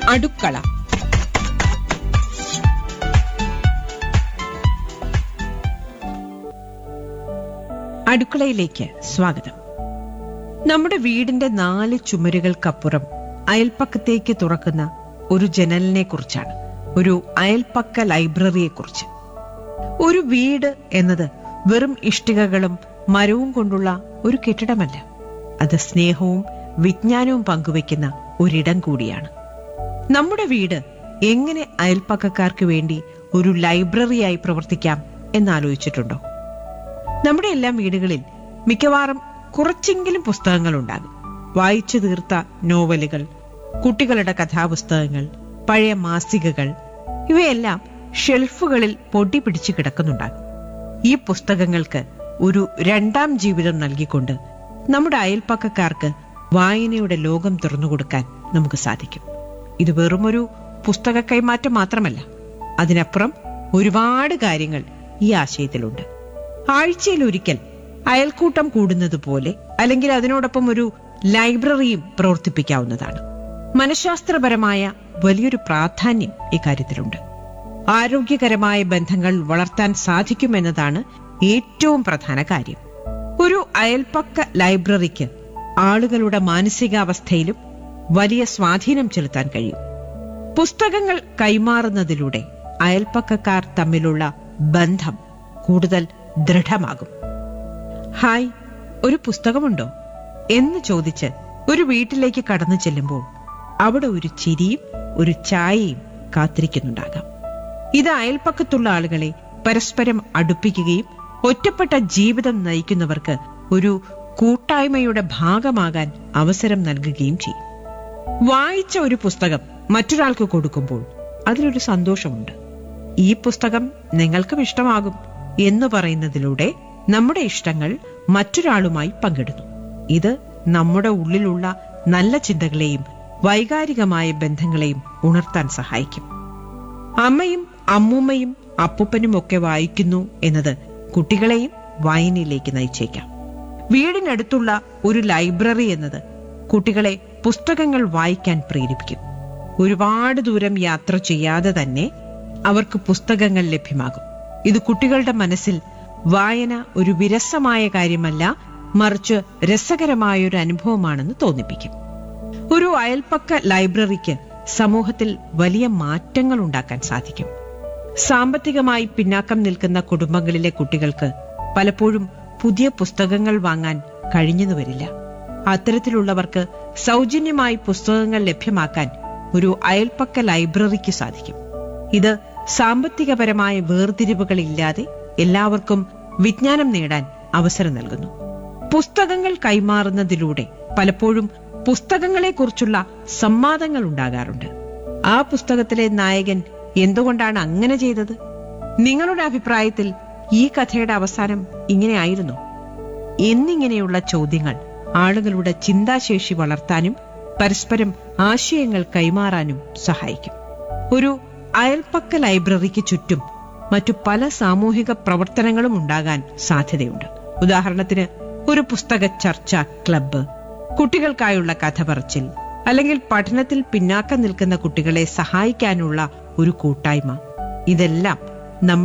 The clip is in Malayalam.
അടുക്കള അടുക്കളയിലേക്ക് സ്വാഗതം നമ്മുടെ വീടിന്റെ നാല് ചുമരുകൾക്കപ്പുറം അയൽപ്പക്കത്തേക്ക് തുറക്കുന്ന ഒരു ജനലിനെ കുറിച്ചാണ് ഒരു അയൽപ്പക്ക ലൈബ്രറിയെ കുറിച്ച് ഒരു വീട് എന്നത് വെറും ഇഷ്ടികകളും മരവും കൊണ്ടുള്ള ഒരു കെട്ടിടമല്ല അത് സ്നേഹവും വിജ്ഞാനവും പങ്കുവെക്കുന്ന ഒരിടം കൂടിയാണ് നമ്മുടെ വീട് എങ്ങനെ അയൽപ്പക്കക്കാർക്ക് വേണ്ടി ഒരു ലൈബ്രറിയായി പ്രവർത്തിക്കാം എന്നാലോചിച്ചിട്ടുണ്ടോ നമ്മുടെ എല്ലാം വീടുകളിൽ മിക്കവാറും കുറച്ചെങ്കിലും പുസ്തകങ്ങൾ ഉണ്ടാകും വായിച്ചു തീർത്ത നോവലുകൾ കുട്ടികളുടെ കഥാപുസ്തകങ്ങൾ പഴയ മാസികകൾ ഇവയെല്ലാം ഷെൽഫുകളിൽ പൊടി പിടിച്ചു കിടക്കുന്നുണ്ടാകും ഈ പുസ്തകങ്ങൾക്ക് ഒരു രണ്ടാം ജീവിതം നൽകിക്കൊണ്ട് നമ്മുടെ അയൽപ്പക്കക്കാർക്ക് വായനയുടെ ലോകം തുറന്നുകൊടുക്കാൻ നമുക്ക് സാധിക്കും ഇത് വെറുമൊരു പുസ്തക കൈമാറ്റം മാത്രമല്ല അതിനപ്പുറം ഒരുപാട് കാര്യങ്ങൾ ഈ ആശയത്തിലുണ്ട് ആഴ്ചയിൽ ഒരിക്കൽ അയൽക്കൂട്ടം കൂടുന്നത് പോലെ അല്ലെങ്കിൽ അതിനോടൊപ്പം ഒരു ലൈബ്രറിയും പ്രവർത്തിപ്പിക്കാവുന്നതാണ് മനഃശാസ്ത്രപരമായ വലിയൊരു പ്രാധാന്യം ഇക്കാര്യത്തിലുണ്ട് ആരോഗ്യകരമായ ബന്ധങ്ങൾ വളർത്താൻ സാധിക്കുമെന്നതാണ് ഏറ്റവും പ്രധാന കാര്യം ഒരു അയൽപ്പക്ക ലൈബ്രറിക്ക് ആളുകളുടെ മാനസികാവസ്ഥയിലും വലിയ സ്വാധീനം ചെലുത്താൻ കഴിയും പുസ്തകങ്ങൾ കൈമാറുന്നതിലൂടെ അയൽപ്പക്കക്കാർ തമ്മിലുള്ള ബന്ധം കൂടുതൽ ദൃഢമാകും ഹായ് ഒരു പുസ്തകമുണ്ടോ എന്ന് ചോദിച്ച് ഒരു വീട്ടിലേക്ക് കടന്നു ചെല്ലുമ്പോൾ അവിടെ ഒരു ചിരിയും ഒരു ചായയും കാത്തിരിക്കുന്നുണ്ടാകാം ഇത് അയൽപ്പക്കത്തുള്ള ആളുകളെ പരസ്പരം അടുപ്പിക്കുകയും ഒറ്റപ്പെട്ട ജീവിതം നയിക്കുന്നവർക്ക് ഒരു കൂട്ടായ്മയുടെ ഭാഗമാകാൻ അവസരം നൽകുകയും ചെയ്യും വായിച്ച ഒരു പുസ്തകം മറ്റൊരാൾക്ക് കൊടുക്കുമ്പോൾ അതിലൊരു സന്തോഷമുണ്ട് ഈ പുസ്തകം നിങ്ങൾക്കും ഇഷ്ടമാകും എന്ന് പറയുന്നതിലൂടെ നമ്മുടെ ഇഷ്ടങ്ങൾ മറ്റൊരാളുമായി പങ്കിടുന്നു ഇത് നമ്മുടെ ഉള്ളിലുള്ള നല്ല ചിന്തകളെയും വൈകാരികമായ ബന്ധങ്ങളെയും ഉണർത്താൻ സഹായിക്കും അമ്മയും അമ്മൂമ്മയും അപ്പൂപ്പനും ഒക്കെ വായിക്കുന്നു എന്നത് കുട്ടികളെയും വായനയിലേക്ക് നയിച്ചേക്കാം വീടിനടുത്തുള്ള ഒരു ലൈബ്രറി എന്നത് കുട്ടികളെ പുസ്തകങ്ങൾ വായിക്കാൻ പ്രേരിപ്പിക്കും ഒരുപാട് ദൂരം യാത്ര ചെയ്യാതെ തന്നെ അവർക്ക് പുസ്തകങ്ങൾ ലഭ്യമാകും ഇത് കുട്ടികളുടെ മനസ്സിൽ വായന ഒരു വിരസമായ കാര്യമല്ല മറിച്ച് രസകരമായ ഒരു അനുഭവമാണെന്ന് തോന്നിപ്പിക്കും ഒരു അയൽപ്പക്ക ലൈബ്രറിക്ക് സമൂഹത്തിൽ വലിയ മാറ്റങ്ങൾ ഉണ്ടാക്കാൻ സാധിക്കും സാമ്പത്തികമായി പിന്നാക്കം നിൽക്കുന്ന കുടുംബങ്ങളിലെ കുട്ടികൾക്ക് പലപ്പോഴും പുതിയ പുസ്തകങ്ങൾ വാങ്ങാൻ കഴിഞ്ഞെന്നു വരില്ല അത്തരത്തിലുള്ളവർക്ക് സൗജന്യമായി പുസ്തകങ്ങൾ ലഭ്യമാക്കാൻ ഒരു അയൽപ്പക്ക ലൈബ്രറിക്ക് സാധിക്കും ഇത് സാമ്പത്തികപരമായ വേർതിരിവുകളില്ലാതെ എല്ലാവർക്കും വിജ്ഞാനം നേടാൻ അവസരം നൽകുന്നു പുസ്തകങ്ങൾ കൈമാറുന്നതിലൂടെ പലപ്പോഴും പുസ്തകങ്ങളെക്കുറിച്ചുള്ള സംവാദങ്ങൾ ഉണ്ടാകാറുണ്ട് ആ പുസ്തകത്തിലെ നായകൻ എന്തുകൊണ്ടാണ് അങ്ങനെ ചെയ്തത് നിങ്ങളുടെ അഭിപ്രായത്തിൽ ഈ കഥയുടെ അവസാനം ഇങ്ങനെയായിരുന്നോ എന്നിങ്ങനെയുള്ള ചോദ്യങ്ങൾ ആളുകളുടെ ചിന്താശേഷി വളർത്താനും പരസ്പരം ആശയങ്ങൾ കൈമാറാനും സഹായിക്കും ഒരു അയൽപ്പക്ക ലൈബ്രറിക്ക് ചുറ്റും മറ്റു പല സാമൂഹിക പ്രവർത്തനങ്ങളും ഉണ്ടാകാൻ സാധ്യതയുണ്ട് ഉദാഹരണത്തിന് ഒരു പുസ്തക ചർച്ച ക്ലബ്ബ് കുട്ടികൾക്കായുള്ള കഥ പറച്ചിൽ അല്ലെങ്കിൽ പഠനത്തിൽ പിന്നാക്കം നിൽക്കുന്ന കുട്ടികളെ സഹായിക്കാനുള്ള ഒരു കൂട്ടായ്മ ഇതെല്ലാം